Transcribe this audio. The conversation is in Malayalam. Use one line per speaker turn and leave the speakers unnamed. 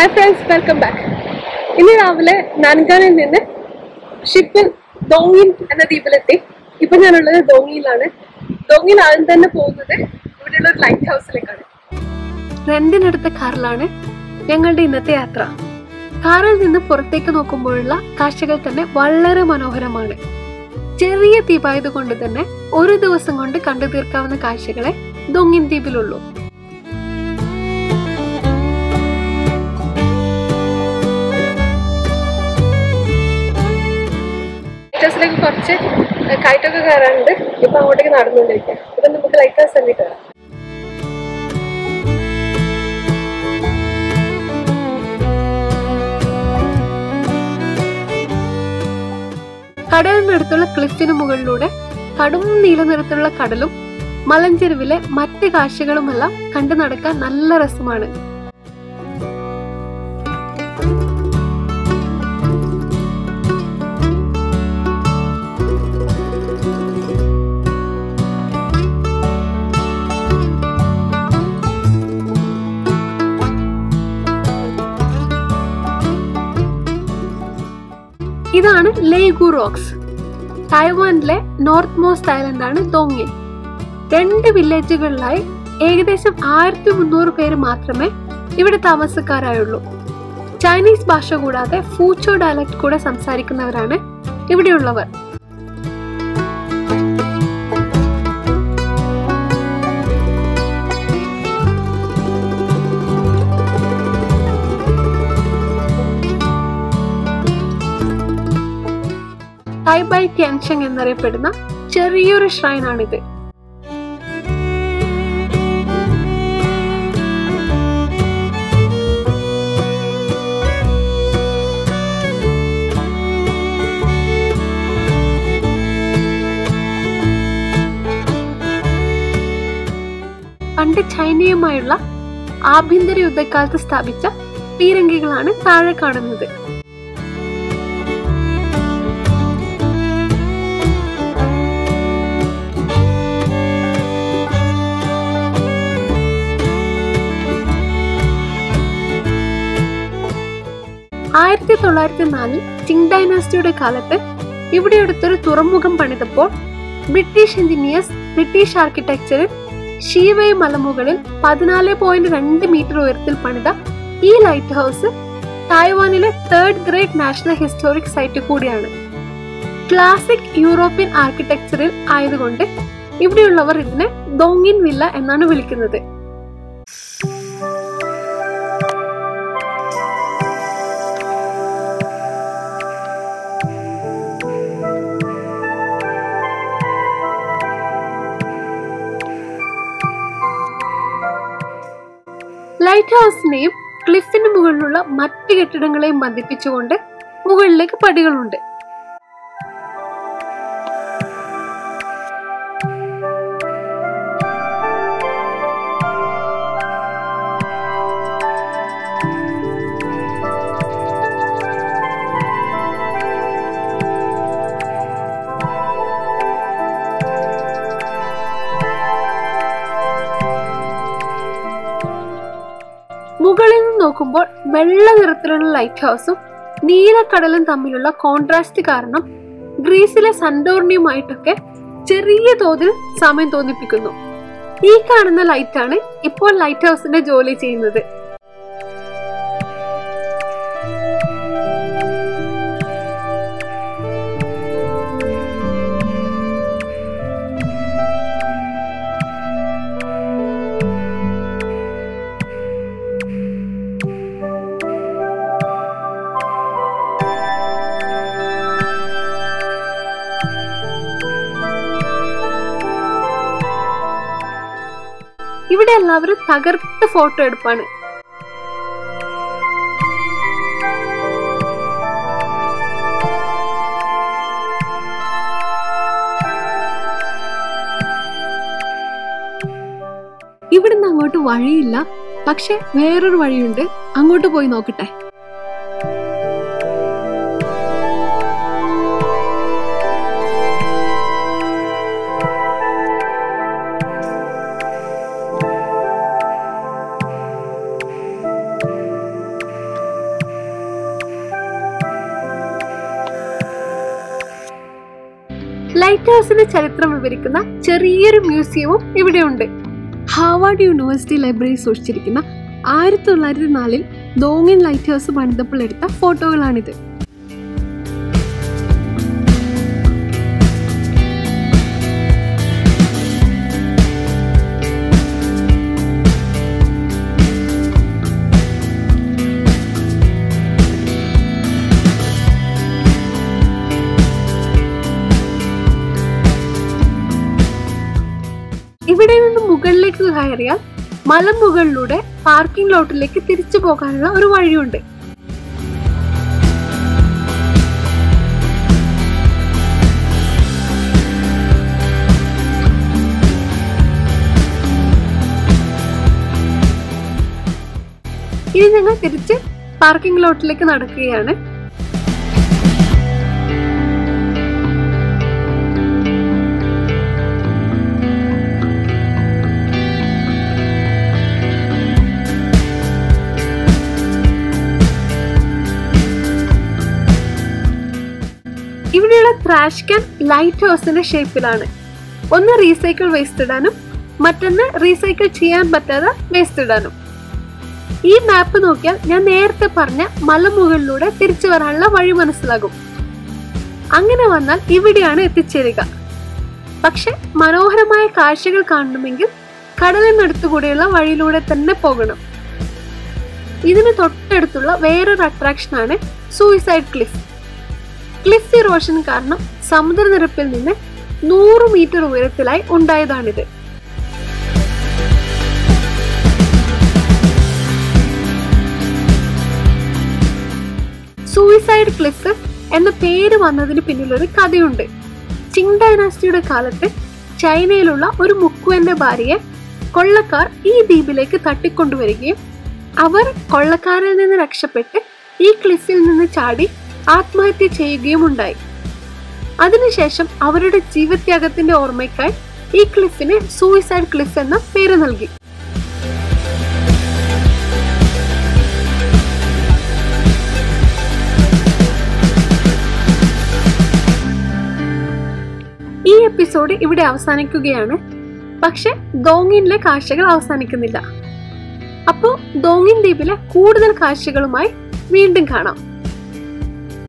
ഹായ് ഫ്രണ്ട്സ് വെൽക്കം ബാക്ക് ഇന്ന് രാവിലെ നാൻഗാനിൽ നിന്ന് ഷിപ്പിൽ ദോങ്ങിൻ എന്ന ദ്വീപിലെത്തി ഇപ്പൊ ഞാനുള്ളത് ദോങ്ങിയിലാണ് ദോങ്ങിയിൽ ആദ്യം തന്നെ പോകുന്നത് ഇവിടെയുള്ള ഒരു ലൈറ്റ് ഹൗസിലേക്കാണ് റെന്റിനെടുത്ത കാറിലാണ് ഞങ്ങളുടെ ഇന്നത്തെ യാത്ര കാറിൽ നിന്ന് പുറത്തേക്ക് നോക്കുമ്പോഴുള്ള കാഴ്ചകൾ തന്നെ വളരെ മനോഹരമാണ് ചെറിയ ദ്വീപായത് കൊണ്ട് തന്നെ ഒരു ദിവസം കൊണ്ട് കണ്ടു തീർക്കാവുന്ന കാഴ്ചകളെ ദോങ്ങിൻ ദ്വീപിലുള്ളൂ ലൈറ്റ് ഹൗസിലേക്ക് കുറച്ച് കയറ്റൊക്കെ കയറാനുണ്ട് ഇപ്പൊ അങ്ങോട്ടേക്ക് നടന്നുകൊണ്ടിരിക്കുക ഇപ്പൊ നമുക്ക് ലൈറ്റ് ഹൗസ് തന്നെ കയറാം കടലിനടുത്തുള്ള ക്ലിഫിന് മുകളിലൂടെ കടും നീല നിറത്തിലുള്ള കടലും മലഞ്ചെരുവിലെ മറ്റ് കാഴ്ചകളുമെല്ലാം കണ്ടു നടക്കാൻ നല്ല രസമാണ് ഇതാണ് ലേഗു റോക്സ് തായ്വാനിലെ നോർത്ത് മോസ്റ്റ് ഐലൻഡ് ആണ് ദോങ്ങിൻ രണ്ട് വില്ലേജുകളിലായി ഏകദേശം ആയിരത്തി മുന്നൂറ് പേര് മാത്രമേ ഇവിടെ താമസക്കാരായുള്ളൂ ചൈനീസ് ഭാഷ കൂടാതെ ഫൂച്ചോ ഡയലക്ട് കൂടെ സംസാരിക്കുന്നവരാണ് ഇവിടെയുള്ളവർ ടൈബൈ ടിയാൻഷങ് എന്നറിയപ്പെടുന്ന ചെറിയൊരു ഷ്രൈനാണിത് പണ്ട് ചൈനയുമായുള്ള ആഭ്യന്തര യുദ്ധക്കാലത്ത് സ്ഥാപിച്ച പീരങ്കികളാണ് താഴെ കാണുന്നത് ആയിരത്തി തൊള്ളായിരത്തി നാലിൽ ചിങ് ഡൈനാസ്റ്റിയുടെ കാലത്ത് ഇവിടെ അടുത്തൊരു തുറമുഖം പണിതപ്പോൾ ബ്രിട്ടീഷ് എഞ്ചിനീയേഴ്സ് ബ്രിട്ടീഷ് ആർക്കിടെക്ചറിൽ ഷീവൈ മലമുകളിൽ പതിനാല് പോയിന്റ് രണ്ട് മീറ്റർ ഉയരത്തിൽ പണിത ഈ ലൈറ്റ് ഹൗസ് തായ്വാനിലെ third great national historic site കൂടിയാണ് ക്ലാസിക് യൂറോപ്യൻ ആർക്കിടെക്ചറിൽ ആയതുകൊണ്ട് ഇവിടെയുള്ളവർ ഇതിനെ ദോങ്ങിൻ വില്ല എന്നാണ് വിളിക്കുന്നത് ലൈറ്റ് ഹൗസിനെയും ക്ലിഫിന് മുകളിലുള്ള മറ്റ് കെട്ടിടങ്ങളെയും ബന്ധിപ്പിച്ചുകൊണ്ട് മുകളിലേക്ക് പടികളുണ്ട് മുകളിൽ നിന്ന് നോക്കുമ്പോൾ വെള്ള നിറത്തിലുള്ള ലൈറ്റ് ഹൗസും നീലക്കടലും തമ്മിലുള്ള കോൺട്രാസ്റ്റ് കാരണം ഗ്രീസിലെ സന്റോർണിയുമായിട്ടൊക്കെ ചെറിയ തോതിൽ സമയം തോന്നിപ്പിക്കുന്നു ഈ കാണുന്ന ലൈറ്റാണ് ഇപ്പോൾ ലൈറ്റ് ഹൗസിന്റെ ജോലി ചെയ്യുന്നത് ഇവിടെ എല്ലാവരും തകർത്ത ഫോട്ടോ എടുപ്പാണ് ഇവിടുന്ന് അങ്ങോട്ട് വഴിയില്ല പക്ഷെ വേറൊരു വഴിയുണ്ട് അങ്ങോട്ട് പോയി നോക്കട്ടെ ലൈറ്റ് ഹൗസിന്റെ ചരിത്രം വിവരിക്കുന്ന ചെറിയൊരു മ്യൂസിയവും ഇവിടെയുണ്ട് ഹാവാർഡ് യൂണിവേഴ്സിറ്റി ലൈബ്രറി സൂക്ഷിച്ചിരിക്കുന്ന ആയിരത്തി തൊള്ളായിരത്തി നാലിൽ ദോങ്ങിൻ ലൈറ്റ് ഹൗസ് പണിതപ്പോൾ എടുത്ത ഫോട്ടോകളാണിത് ഇവിടെ നിന്ന് മുകളിലേക്ക് കയറിയാൽ മലമുകളിലൂടെ പാർക്കിംഗ് ലോട്ടിലേക്ക് തിരിച്ചു പോകാനുള്ള ഒരു വഴിയുണ്ട് ഇനി ഞങ്ങൾ തിരിച്ച് പാർക്കിംഗ് ലോട്ടിലേക്ക് നടക്കുകയാണ് ഇവിടെയുള്ള ട്രാഷ് ക്യാൻ ലൈറ്റ് ഹൗസിന്റെ ഷേപ്പിലാണ് ഒന്ന് റീസൈക്കിൾ വേസ്റ്റ് ഇടാനും മറ്റൊന്ന് റീസൈക്കിൾ ചെയ്യാൻ പറ്റാതെ വേസ്റ്റ് ഇടാനും ഈ മാപ്പ് നോക്കിയാൽ ഞാൻ നേരത്തെ പറഞ്ഞ മലമുകളിലൂടെ തിരിച്ചു വരാനുള്ള വഴി മനസ്സിലാകും അങ്ങനെ വന്നാൽ ഇവിടെയാണ് എത്തിച്ചേരുക പക്ഷെ മനോഹരമായ കാഴ്ചകൾ കാണണമെങ്കിൽ കടലിനടുത്തുകൂടിയുള്ള വഴിയിലൂടെ തന്നെ പോകണം ഇതിന് തൊട്ടടുത്തുള്ള വേറൊരു അട്രാക്ഷനാണ് സൂയിസൈഡ് ക്ലിഫ് ക്ലിഫ് ഇറോഷൻ കാരണം സമുദ്രനിരപ്പിൽ നിന്ന് നൂറ് മീറ്റർ ഉയരത്തിലായി ഉണ്ടായതാണിത് സൂയിസൈഡ് ക്ലിഫ് എന്ന പേര് വന്നതിന് പിന്നിലൊരു കഥയുണ്ട് ചിങ് ഡൈനാസ്റ്റിയുടെ കാലത്ത് ചൈനയിലുള്ള ഒരു മുക്കുവന്റെ ഭാര്യയെ കൊള്ളക്കാർ ഈ ദ്വീപിലേക്ക് തട്ടിക്കൊണ്ടുവരികയും അവർ കൊള്ളക്കാരിൽ നിന്ന് രക്ഷപ്പെട്ട് ഈ ക്ലിഫിൽ നിന്ന് ചാടി ആത്മഹത്യ ചെയ്യുകയും ഉണ്ടായി അതിനുശേഷം അവരുടെ ജീവത്യാഗത്തിന്റെ ഓർമ്മയ്ക്കായി ഈ ക്ലിഫിന് സൂയിസൈഡ് ക്ലിഫ് എന്ന പേര് നൽകി ഈ എപ്പിസോഡ് ഇവിടെ അവസാനിക്കുകയാണ് പക്ഷെ ദോങ്ങിനിലെ കാഴ്ചകൾ അവസാനിക്കുന്നില്ല അപ്പോൾ ദോങ്ങിൻ ദ്വീപിലെ കൂടുതൽ കാഴ്ചകളുമായി വീണ്ടും കാണാം